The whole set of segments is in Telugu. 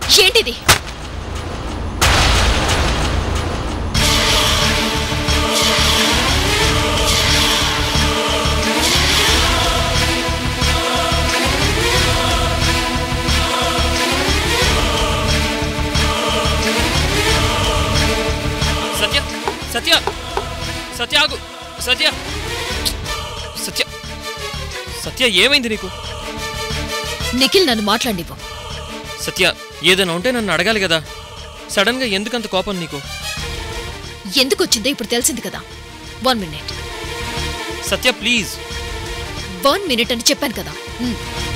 ఏంటిది సత్య సత్య సత్య ఆగు సత్య సత్య సత్య ఏమైంది నీకు నిఖిల్ నన్ను మాట్లాడినివ్వు సత్య ఏదైనా ఉంటే నన్ను అడగాలి కదా సడన్గా ఎందుకంత కోపం నీకు ఎందుకు వచ్చిందో ఇప్పుడు తెలిసింది కదా one minute Satya please one minute అని చెప్పాను కదా ఉమ్.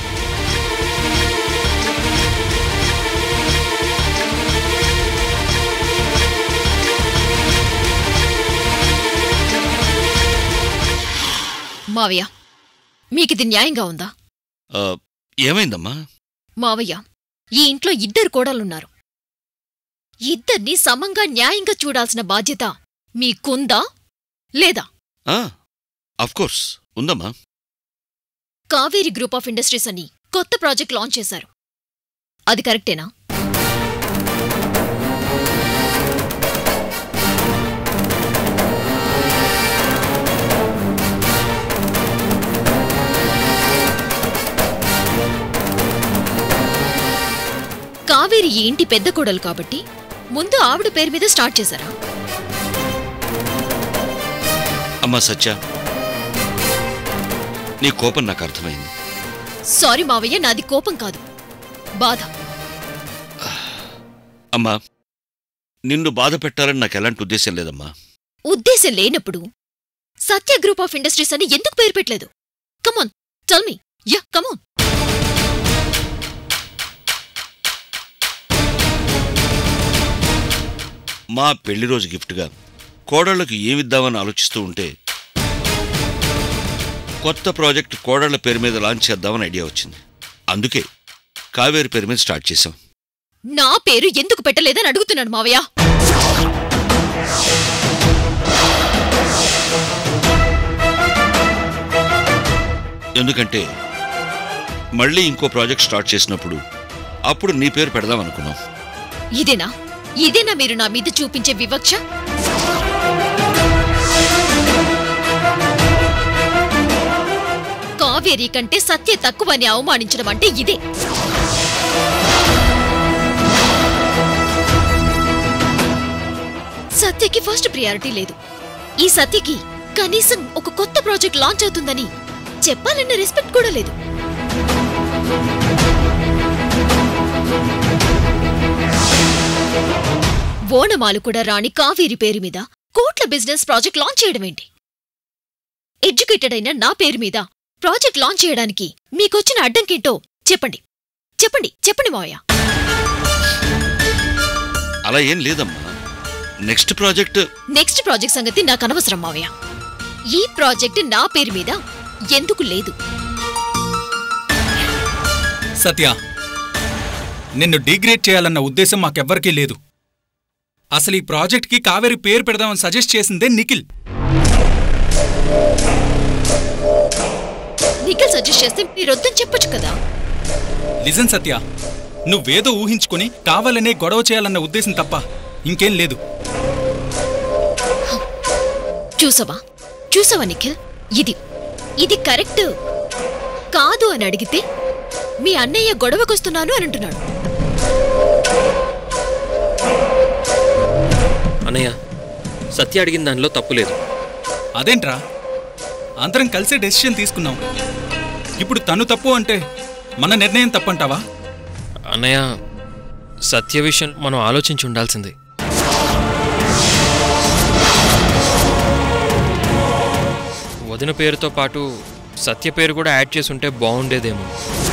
మావయ్య మీకిది న్యాయంగా ఉందా ఆ, ఏమైందమ్మా మావయ్య ఈ ఇంట్లో ఇద్దరు కోడలున్నారు ఇద్దరిని సమంగా న్యాయంగా చూడాల్సిన బాధ్యత మీకుందా లేదా ఆ, అఫ్కోర్స్ ఉందమ్మా కావేరి గ్రూప్ ఆఫ్ ఇండస్ట్రీస్ అని కొత్త ప్రాజెక్ట్ లాంచ్ చేశారు అది కరెక్టేనా కావేరి ఈ ఇంటి పెద్ద కోడలు కాబట్టి ముందు ఆవిడ పేరు మీద స్టార్ట్ చేశారా అమ్మా సత్య నీ కోపం నాకు అర్థమైంది సారీ మావయ్య నాది కోపం కాదు బాధ అమ్మా నిన్ను బాధ పెట్టాలని నాకు ఎలాంటి ఉద్దేశం లేదమ్మా ఉద్దేశం లేనప్పుడు సత్య గ్రూప్ ఆఫ్ ఇండస్ట్రీస్ అని ఎందుకు పేరు పెట్టలేదు come on tell me yeah come on మా పెళ్లి రోజు గిఫ్ట్గా కోడళ్లకు ఏమిద్దామని ఆలోచిస్తూ ఉంటే కొత్త ప్రాజెక్ట్ కోడళ్ల పేరు మీద లాంచ్ చేద్దామని ఐడియా వచ్చింది అందుకే కావేరి పేరు మీద స్టార్ట్ చేశాం నా పేరు ఎందుకు పెట్టలేదని అడుగుతున్నాను మావయ్య ఎందుకంటే మళ్ళీ ఇంకో ప్రాజెక్ట్ స్టార్ట్ చేసినప్పుడు అప్పుడు నీ పేరు పెడదాం అనుకున్నాం ఇదేనా ఇదేనా మీరు నా మీద చూపించే వివక్ష కావేరి కంటే సత్య తక్కువని అవమానించడం అంటే ఇదే సత్యకి ఫస్ట్ ప్రియారిటీ లేదు ఈ సత్యకి కనీసం ఒక కొత్త ప్రాజెక్ట్ లాంచ్ అవుతుందని చెప్పాలన్న రెస్పెక్ట్ కూడా లేదు ఓణమాలు కూడా రాని కావేరి పేరు మీద కోట్ల బిజినెస్ ప్రాజెక్ట్ లాంచ్ చేయడమేంటి ఎడ్యుకేటెడ్ అయిన నా పేరు మీద ప్రాజెక్ట్ లాంచ్ చేయడానికి మీకొచ్చిన అడ్డంకేంటో చెప్పండి చెప్పండి చెప్పండి మావయ్య అలా ఏం లేదమ్మా నెక్స్ట్ ప్రాజెక్ట్ నెక్స్ట్ ప్రాజెక్ట్ సంగతి నాకు అనవసరం మావయ్య ఈ ప్రాజెక్ట్ నా పేరు మీద ఎందుకు లేదు సత్య నిన్ను డిగ్రేడ్ చేయాలన్న ఉద్దేశం మాకెవ్వరికీ లేదు అసలు ఈ ప్రాజెక్ట్కి కావేరి పేరు పెడదామని సజెస్ట్ చేసిందే నిఖిల్ నిఖిల్ సజెస్ట్ చేస్తే మీరొద్దని చెప్పొచ్చు కదా లిజన్ సత్య నువ్వేదో ఊహించుకుని కావాలనే గొడవ చేయాలన్న ఉద్దేశం తప్ప ఇంకేం లేదు చూసావా చూసావా నిఖిల్ ఇది ఇది కరెక్ట్ కాదు అని అడిగితే మీ అన్నయ్య గొడవకొస్తున్నాను అని అంటున్నాడు అన్నయ్య సత్య అడిగిన దానిలో తప్పు లేదు అదేంట్రా అందరం కలిసే డెసిషన్ తీసుకున్నాం ఇప్పుడు తను తప్పు అంటే మన నిర్ణయం తప్పంటావా అన్నయ్య సత్య విషయం మనం ఆలోచించి ఉండాల్సింది వదిన పేరుతో పాటు సత్య పేరు కూడా యాడ్ చేసి ఉంటే బాగుండేదేమో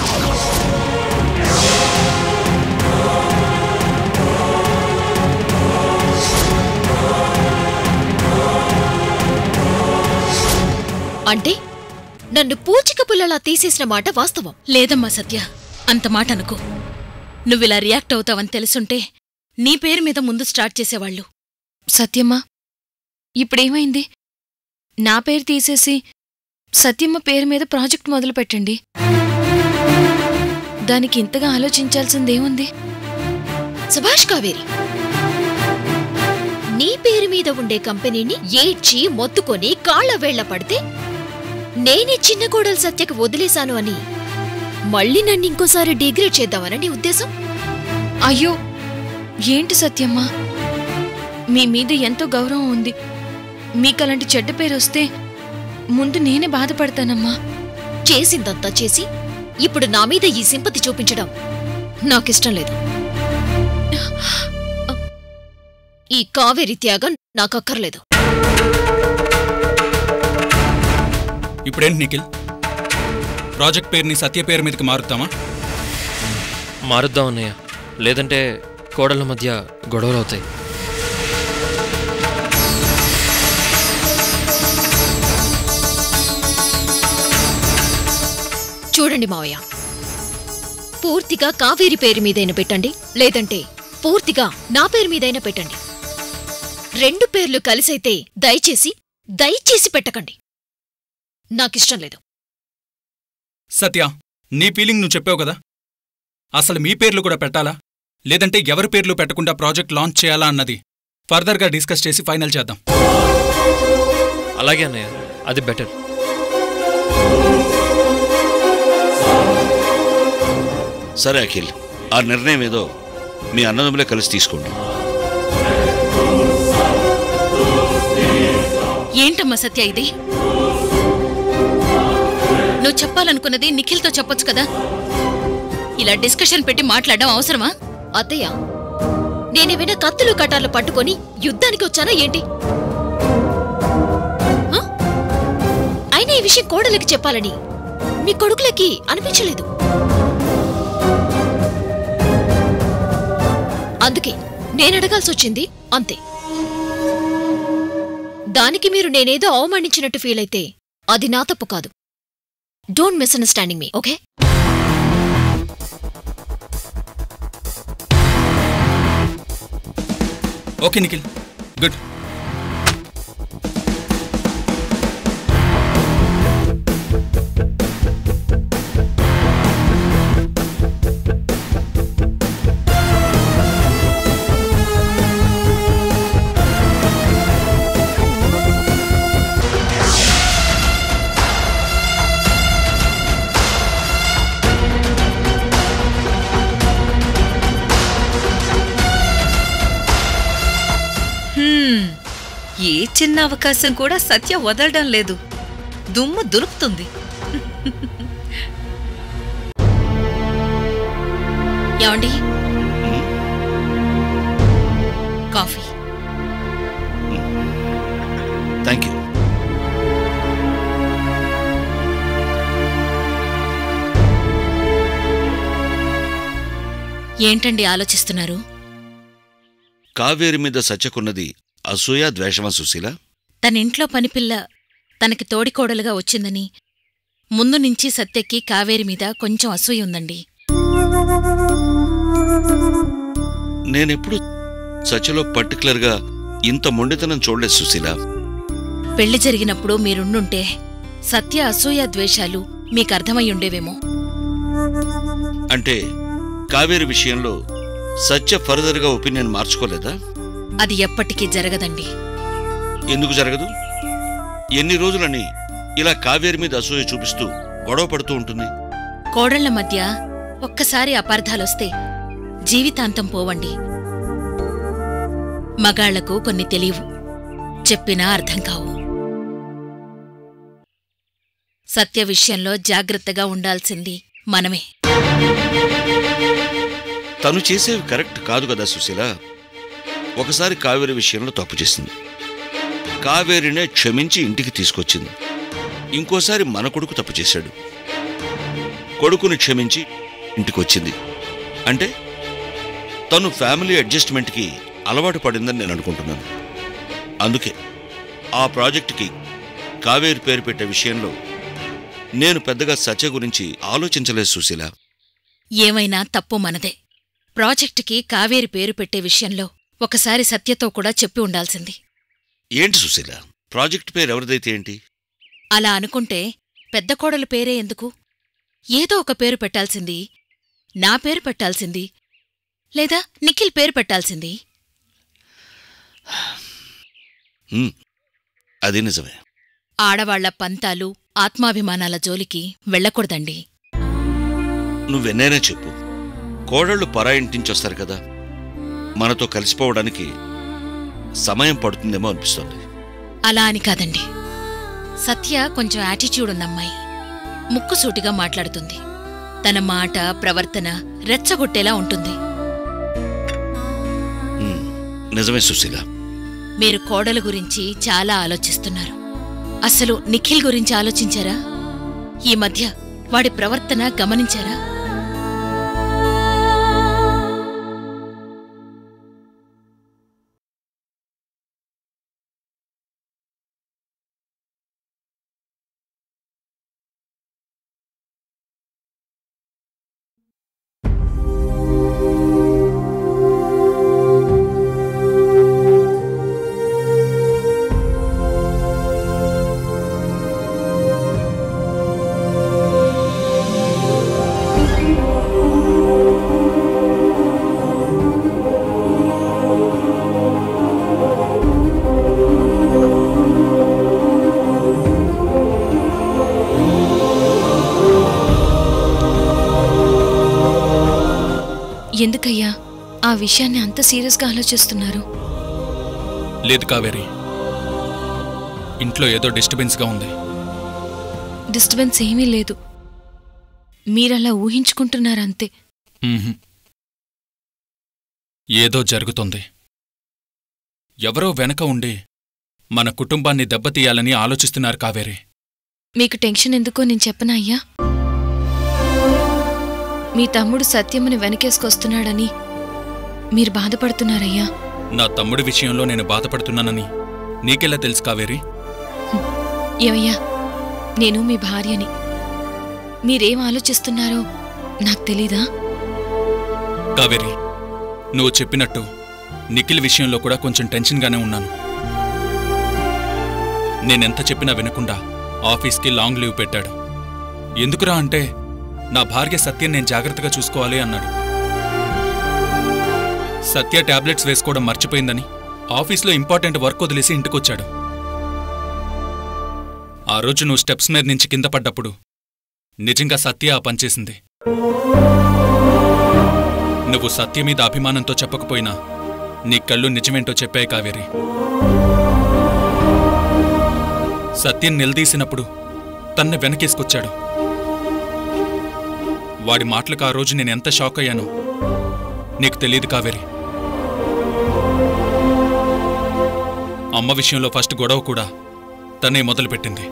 అంటే నన్ను పూచిక పుల్లలా తీసేసిన మాట వాస్తవం లేదమ్మా సత్య అంత మాట అనుకో నువ్విలా రియాక్ట్ అవుతావని తెలుసుంటే నీ పేరు మీద ముందు స్టార్ట్ చేసేవాళ్ళు సత్యమ్మ ఇప్పుడేమైంది నా పేరు తీసేసి సత్యమ్మ పేరు మీద ప్రాజెక్ట్ మొదలు పెట్టండి దానికి ఇంతగా ఆలోచించాల్సిందేముంది సుభాష్ కావేరి నీ పేరు మీద ఉండే కంపెనీని ఏడ్చి మొత్తుకొని కాళ్ల వేళ్ల పడితే నేనే చిన్న కోడలు సత్యకు వదిలేశాను అని మళ్ళీ నన్ను ఇంకోసారి డిగ్రేడ్ చేద్దామని నీ ఉద్దేశం అయ్యో ఏంటి సత్యమ్మా మీ మీద ఎంతో గౌరవం ఉంది మీకలాంటి చెడ్డ పేరు వస్తే ముందు నేనే బాధపడతానమ్మా చేసిందంతా చేసి ఇప్పుడు నా మీద ఈ సింపతి చూపించడం నాకిష్టం లేదు ఈ కావేరి త్యాగం నాకక్కర్లేదు ఇప్పుడేంటి నిఖిల్ ప్రాజెక్ట్ పేరుని సత్య పేరు మీదకి మారుతామా మారుద్దాం అన్నయ్య లేదంటే కోడళ్ళ మధ్య గొడవలు అవుతాయి చూడండి మావయ్య పూర్తిగా కావేరి పేరు మీదైనా పెట్టండి లేదంటే పూర్తిగా నా పేరు మీదైనా పెట్టండి రెండు పేర్లు కలిసైతే దయచేసి దయచేసి పెట్టకండి నాకిష్టం లేదు సత్య నీ ఫీలింగ్ నువ్వు చెప్పావు కదా అసలు మీ పేర్లు కూడా పెట్టాలా లేదంటే ఎవరి పేర్లు పెట్టకుండా ప్రాజెక్ట్ లాంచ్ చేయాలా అన్నది ఫర్దర్గా డిస్కస్ చేసి ఫైనల్ చేద్దాం అలాగే అన్నయ్య అది బెటర్ సరే అఖిల్ ఆ నిర్ణయం ఏదో మీ అన్నదమ్ములే కలిసి తీసుకోండి ఏంటమ్మా సత్య ఇది నువ్వు చెప్పాలనుకున్నది నిఖిల్తో చెప్పొచ్చు కదా ఇలా డిస్కషన్ పెట్టి మాట్లాడడం అవసరమా అత్తయ్య నేనేమైనా కత్తులు కటార్లు పట్టుకొని యుద్ధానికి వచ్చానా ఏంటి హ? అయినా ఈ విషయం కోడలికి చెప్పాలని మీ కొడుకులకి అనిపించలేదు అందుకే నేనడగాల్సి వచ్చింది అంతే దానికి మీరు నేనేదో అవమానించినట్టు ఫీల్ అయితే అది నా తప్పు కాదు డోంట్ మిస్అండర్స్టాండింగ్ మీ okay okay Nikhil good hmm. ఏ చిన్న అవకాశం కూడా సత్య వదలడం లేదు దుమ్ము దులుపుతుంది ఏమండి కాఫీ థ్యాంక్ యూ ఏంటండి ఆలోచిస్తున్నారు కావేరి మీద సత్యకున్నది అసూయ ద్వేషమా సుశీల తన ఇంట్లో పనిపిల్ల తనకి తోడికోడలుగా వచ్చిందని ముందు నుంచి సత్యకి కావేరి మీద కొంచెం అసూయ ఉందండి నేనెప్పుడు సత్యలో పర్టికులర్గా ఇంత మొండితనం చూడలేదు సుశీల పెళ్లి జరిగినప్పుడు మీరుండుంటే సత్య అసూయ ద్వేషాలు మీకర్థమై ఉండేవేమో అంటే కావేరి విషయంలో సత్య ఫర్దర్గా ఒపీనియన్ మార్చుకోలేదా అది ఎప్పటికీ జరగదండి ఎందుకు జరగదు ఎన్ని రోజులని ఇలా కావేరి మీద అసూయ చూపిస్తూ గొడవ పడుతూ ఉంటుంది కోడళ్ల మధ్య ఒక్కసారి అపార్థాలొస్తే జీవితాంతం పోవండి మగాళ్లకు కొన్ని తెలియవు చెప్పినా అర్థం కావు సత్య విషయంలో జాగ్రత్తగా ఉండాల్సింది మనమే తను చేసేవి కరెక్ట్ కాదు కదా సుశీల ఒకసారి కావేరి విషయంలో తప్పు చేసింది కావేరినే క్షమించి ఇంటికి తీసుకొచ్చింది ఇంకోసారి మన కొడుకు తప్పు చేశాడు కొడుకుని క్షమించి ఇంటికొచ్చింది అంటే తను ఫ్యామిలీ అడ్జస్ట్మెంట్కి అలవాటు పడిందని నేను అనుకుంటున్నాను అందుకే ఆ ప్రాజెక్టుకి కావేరి పేరు పెట్టే విషయంలో నేను పెద్దగా సత్య గురించి ఆలోచించలేదు సుశీల ఏమైనా తప్పు మనదే ప్రాజెక్టుకి కావేరి పేరు పెట్టే విషయంలో ఒకసారి సత్యతో కూడా చెప్పి ఉండాల్సింది ఏంటి సుశీల ప్రాజెక్ట్ పేరు ఎవరిదైతే ఏంటి అలా అనుకుంటే పెద్ద కోడలు పేరే ఎందుకు ఏదో ఒక పేరు పెట్టాల్సింది నా పేరు పెట్టాల్సింది లేదా నిఖిల్ పేరు పెట్టాల్సింది ఉమ్, అది నిజమే ఆడవాళ్ల పంతాలు ఆత్మాభిమానాల జోలికి వెళ్ళకూడదండి నువ్వెన్నైనా చెప్పు కోడళ్ళు పరా ఇంటి నుంచి వస్తారు కదా మనతో కలిసిపోవడానికి సమయం పడుతుందేమో అనిపిస్తోంది అలా అని కాదండి సత్య కొంచెం యాటిట్యూడ్ ఉన్న అమ్మాయి ముక్కుసూటిగా మాట్లాడుతుంది తన మాట ప్రవర్తన రెచ్చగొట్టేలా ఉంటుంది ఉమ్, నిజమే సుశీల మీరు కోడల గురించి చాలా ఆలోచిస్తున్నారు అసలు నిఖిల్ గురించి ఆలోచించారా ఈ మధ్య వాడి ప్రవర్తన గమనించారా ఎందుకయ్యా ఆ విషయాన్ని అంత సీరియస్గా ఆలోచిస్తున్నారు లేదు కావేరి ఇంట్లో ఏదో డిస్టర్బెన్స్గా ఉంది డిస్టర్బెన్స్ ఏమీ లేదు మీరలా ఊహించుకుంటున్నారంతే మ్మ్హ్. ఏదో జరుగుతుంది ఎవరో వెనక ఉండి మన కుటుంబాన్ని దెబ్బతీయాలని ఆలోచిస్తున్నారు కావేరి మీకు టెన్షన్ ఎందుకో నేను చెప్పనా అయ్యా మీ తమ్ముడు సత్యముని వెనకేసుకొస్తున్నాడని మీరు బాధపడుతున్నారయ్యా నా తమ్ముడి విషయంలో నేను బాధపడుతున్నానని నీకెలా తెలుసు కావేరి ఏమయ్యా నేను మీ భార్యని మీరేం ఆలోచిస్తున్నారో నాకు తెలీదా కావేరి నువ్వు చెప్పినట్టు నిఖిల్ విషయంలో కూడా కొంచెం టెన్షన్గానే ఉన్నాను నేనెంత చెప్పినా వినకుండా ఆఫీస్కి లాంగ్ లీవ్ పెట్టాడు ఎందుకురా అంటే నా భార్య సత్యం నేను జాగ్రత్తగా చూసుకోవాలి అన్నాడు సత్య టాబ్లెట్స్ వేసుకోవడం మర్చిపోయిందని ఆఫీస్లో ఇంపార్టెంట్ వర్క్ వదిలేసి ఇంటికొచ్చాడు ఆ రోజు నువ్వు స్టెప్స్ మీద నుంచి కింద పడ్డప్పుడు నిజంగా సత్య ఆ పనిచేసింది నువ్వు సత్య మీద అభిమానంతో చెప్పకపోయినా నీ కళ్ళు నిజమేంటో చెప్పాయి కావేరి సత్యం నిలదీసినప్పుడు తన్ని వెనకేసుకొచ్చాడు వాడి మాటలకు ఆ రోజు నేను ఎంత షాక్ అయ్యానో నీకు తెలియదు కావేరి అమ్మ విషయంలో ఫస్ట్ గొడవ కూడా తనే మొదలుపెట్టింది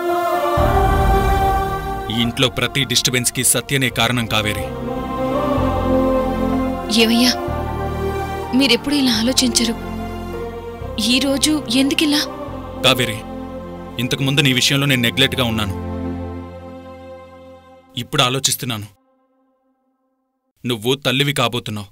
ఈ ఇంట్లో ప్రతి డిస్టర్బెన్స్కి సత్యనే కారణం కావేరి ఏమయ్యా మీరెప్పుడు ఇలా ఆలోచించరు ఈరోజు ఎందుకిలా కావేరి ఇంతకుముందు నీ విషయంలో నేను నెగ్లెక్ట్గా ఉన్నాను ఇప్పుడు ఆలోచిస్తున్నాను నువ్వు తల్లివి కాబోతున్నావు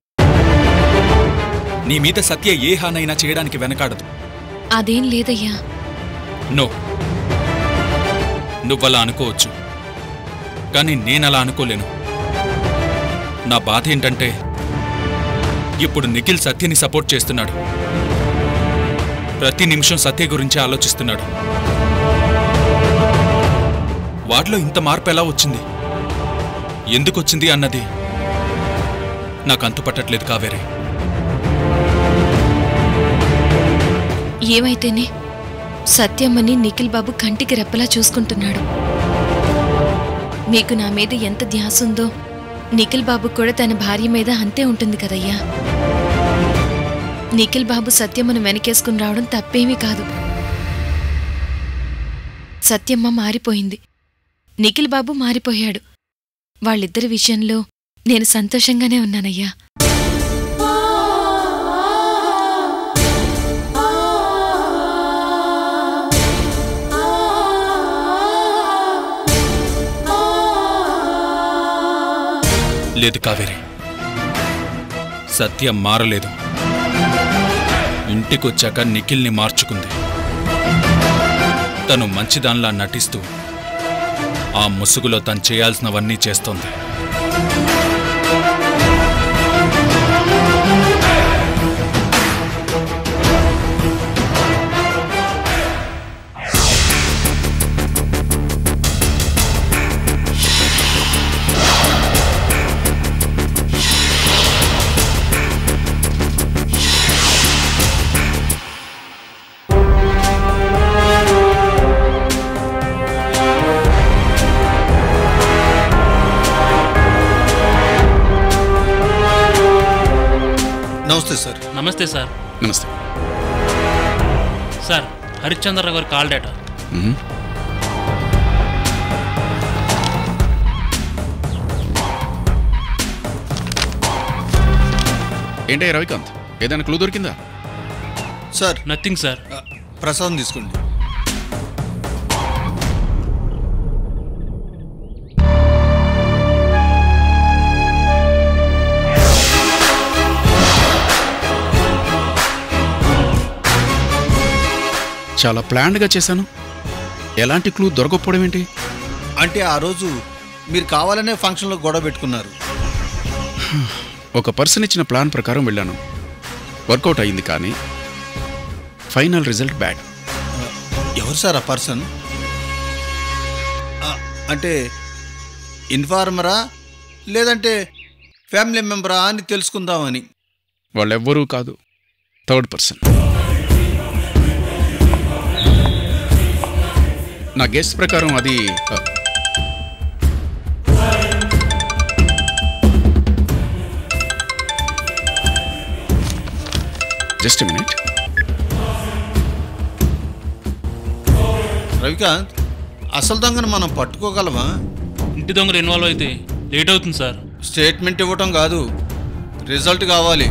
నీ మీద సత్య ఏ హానైనా చేయడానికి వెనకాడదు అదేం లేదయ్యా నో నువ్వలా అనుకోవచ్చు కానీ నేనలా అనుకోలేను నా బాధ ఏంటంటే ఇప్పుడు నిఖిల్ సత్యని సపోర్ట్ చేస్తున్నాడు ప్రతి నిమిషం సత్య గురించి ఆలోచిస్తున్నాడు వాటిలో ఇంత మార్పు ఎలా వచ్చింది ఎందుకొచ్చింది అన్నది నాకు అంతుపట్టట్లేదు కావేరి ఏమైతేనే సత్యమ్మని నిఖిల్ బాబు కంటికి రెప్పలా చూసుకుంటున్నాడు మీకు నా మీద ఎంత ధ్యాస ఉందో నిఖిల్ బాబు కూడా తన భార్య మీద అంతే ఉంటుంది కదయ్యా నిఖిల్ బాబు సత్యమ్మను వెనకేసుకుని రావడం తప్పేమీ కాదు సత్యమ్మ మారిపోయింది నిఖిల్ బాబు మారిపోయాడు వాళ్ళిద్దరి విషయంలో నేను సంతోషంగానే ఉన్నానయ్యా లేదు కావేరి సత్య మారలేదు ఇంటికొచ్చాక నిఖిల్ని మార్చుకుంది తను మంచిదాన్లా నటిస్తూ ఆ ముసుగులో తను చేయాల్సినవన్నీ చేస్తోంది నమస్తే సార్ నమస్తే సార్ నమస్తే సార్ హరిశ్చంద్రరావు గారి కాల్ డేటా మ్మ్. ఏంటయ్య రవికాంత్ ఏదైనా క్లూ దొరికిందా సార్ నథింగ్ సార్ ఆ, ప్రసాదం తీసుకోండి చాలా ప్లాన్డ్గా చేశాను ఎలాంటి క్లూ దొరకకపోవడం ఏంటి అంటే ఆ రోజు మీరు కావాలనే ఫంక్షన్లో గొడవ పెట్టుకున్నారు ఒక పర్సన్ ఇచ్చిన ప్లాన్ ప్రకారం వెళ్ళాను వర్కౌట్ అయింది కానీ ఫైనల్ రిజల్ట్ బ్యాడ్ ఎవరు సార్ ఆ పర్సన్ ఆ, అంటే ఇన్ఫార్మరా లేదంటే ఫ్యామిలీ మెంబరా అని తెలుసుకుందామని వాళ్ళెవ్వరూ కాదు థర్డ్ పర్సన్ నా గెస్ ప్రకారం అది ఆ, జస్ట్ మినిట్ రవికాంత్ అసలు దొంగను మనం పట్టుకోగలమా ఇంటి దొంగలు ఇన్వాల్వ్ అయితే లేట్ అవుతుంది సార్ స్టేట్మెంట్ ఇవ్వటం కాదు రిజల్ట్ కావాలి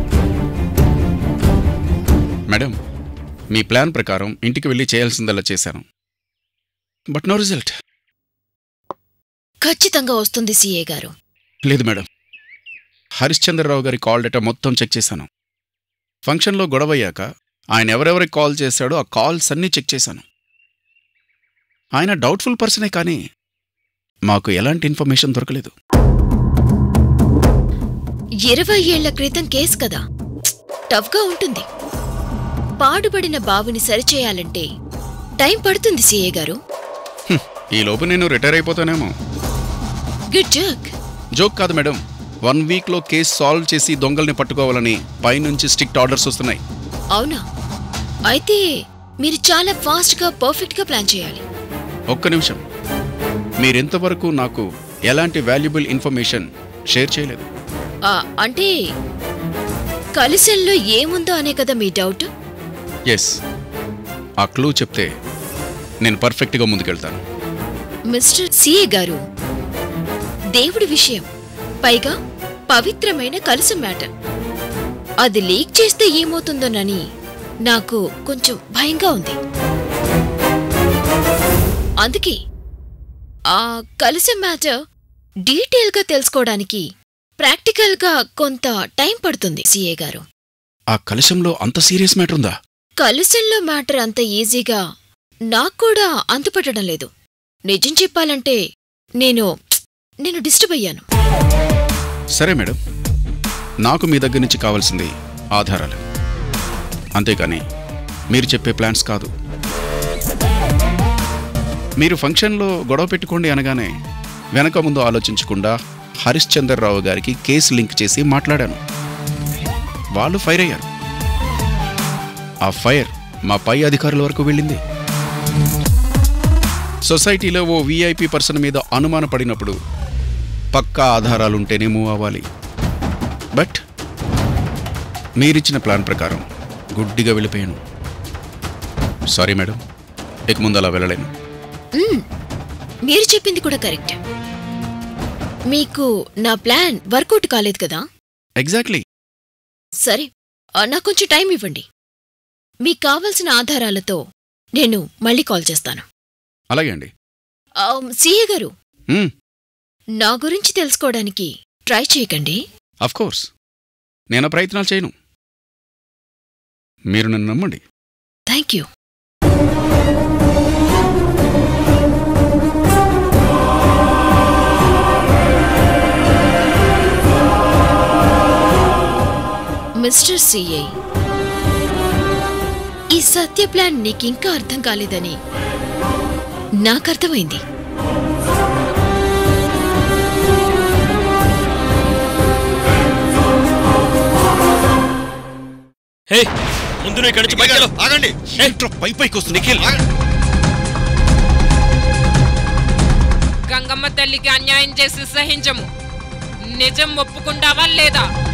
మేడం మీ ప్లాన్ ప్రకారం ఇంటికి వెళ్ళి చేయాల్సిందల్లా చేశాను బట్ నో రిజల్ట్ ఖచ్చితంగా వస్తుంది సీఏ గారు లేదు మేడం హరిశ్చంద్రరావు గారి కాల్ డేటా మొత్తం చెక్ చేశాను ఫంక్షన్లో గొడవయ్యాక ఆయన ఎవరెవరికి కాల్ చేశాడో ఆ కాల్స్ అన్నీ చెక్ చేశాను ఆయన డౌట్ఫుల్ పర్సనే కానీ మాకు ఎలాంటి ఇన్ఫర్మేషన్ దొరకలేదు ఇరవై ఏళ్ల క్రితం కేసు కదా టఫ్గా ఉంటుంది పాడుబడిన బాబుని సరిచేయాలంటే టైం పడుతుంది సీఏ గారు హ్మ్, ఈ లోపు నేను రిటైర్ అయిపోతానేమో గుడ్ జర్క్ జోక్ కాదు మేడం వన్ వీక్లో కేసు సాల్వ్ చేసి దొంగల్ని పట్టుకోవాలని పైనుంచి స్ట్రిక్ట్ ఆర్డర్స్ వస్తున్నాయి అవునా అయితే మీరు చాలా ఫాస్ట్గా పర్ఫెక్ట్గా ప్లాన్ చేయాలి ఒక్క నిమిషం మీరెంతవరకు నాకు ఎలాంటి వాల్యుబుల్ ఇన్ఫర్మేషన్ షేర్ చేయలేదు ఆ, అంటే కలిసెల్లో ఏముందో అనే కదా మీ డౌట్ ఎస్ ఆ క్లూ చెప్తే నేను పర్ఫెక్ట్గా ముందుకెళ్తాను మిస్టర్ సిఏ గారు దేవుడి విషయం పైగా పవిత్రమైన కలుసు మ్యాటర్ అది లీక్ చేస్తే ఏమవుతుందోనని నాకు కొంచెం భయంగా ఉంది అందుకే ఆ కలుసు మ్యాటర్ డీటెయిల్గా తెలుసుకోవడానికి ప్రాక్టికల్గా కొంత టైం పడుతుంది సిఏ గారు ఆ కలశంలో అంత సీరియస్ మ్యాటర్ ఉందా కలుసెల్లో మ్యాటర్ అంత ఈజీగా నాకు కూడా అంతుపట్టడం లేదు నిజం చెప్పాలంటే నేను నేను డిస్టర్బ్ అయ్యాను సరే మేడం నాకు మీ దగ్గర నుంచి కావాల్సింది ఆధారాలు అంతేకాని మీరు చెప్పే ప్లాన్స్ కాదు మీరు ఫంక్షన్లో గొడవ పెట్టుకోండి అనగానే వెనక ముందు ఆలోచించకుండా హరిశ్చంద్రరావు గారికి కేసు లింక్ చేసి మాట్లాడాను వాళ్ళు ఫైర్ అయ్యారు ఆ ఫైర్ మా పై అధికారుల వరకు వెళ్ళింది సొసైటీలో ఓ వీఐపీ పర్సన్ మీద అనుమానపడినప్పుడు పక్కా ఆధారాలుంటేనే మూవ్ అవ్వాలి బట్ మీరిచ్చిన ప్లాన్ ప్రకారం గుడ్డిగా వెళ్ళిపోయాను సారీ మేడం ఇక ముందు అలా వెళ్ళలేను మ్మ్. మీరు చెప్పింది కూడా కరెక్ట్ మీకు నా ప్లాన్ వర్కౌట్ కాలేదు కదా ఎగ్జాక్ట్లీ సరే ఆ, నాకు కొంచెం టైం ఇవ్వండి మీకు కావలసిన ఆధారాలతో నేను మళ్ళీ కాల్ చేస్తాను అలాగే అండి ఆ, సీఏ గారు మ్మ్, నా గురించి తెలుసుకోవడానికి ట్రై చేయకండి అఫ్ కోర్స్ నేను ఆ ప్రయత్నాలు చేయను మీరు నన్ను నమ్మండి థ్యాంక్ యూ మిస్టర్ సిఐ ఈ సత్య ప్లాన్ నీకింకా అర్థం కాలేదని నాకు అర్థమైంది హే ముందు నువ్వు ఇక్కడి నుంచి బయటకు వెళ్ళు. ఆగండి ఏ, పై పైకి వస్తుంది నిఖిల్ గంగమ్మ తల్లికి అన్యాయం చేసి సహించము నిజం ఒప్పుకుంటావా లేదా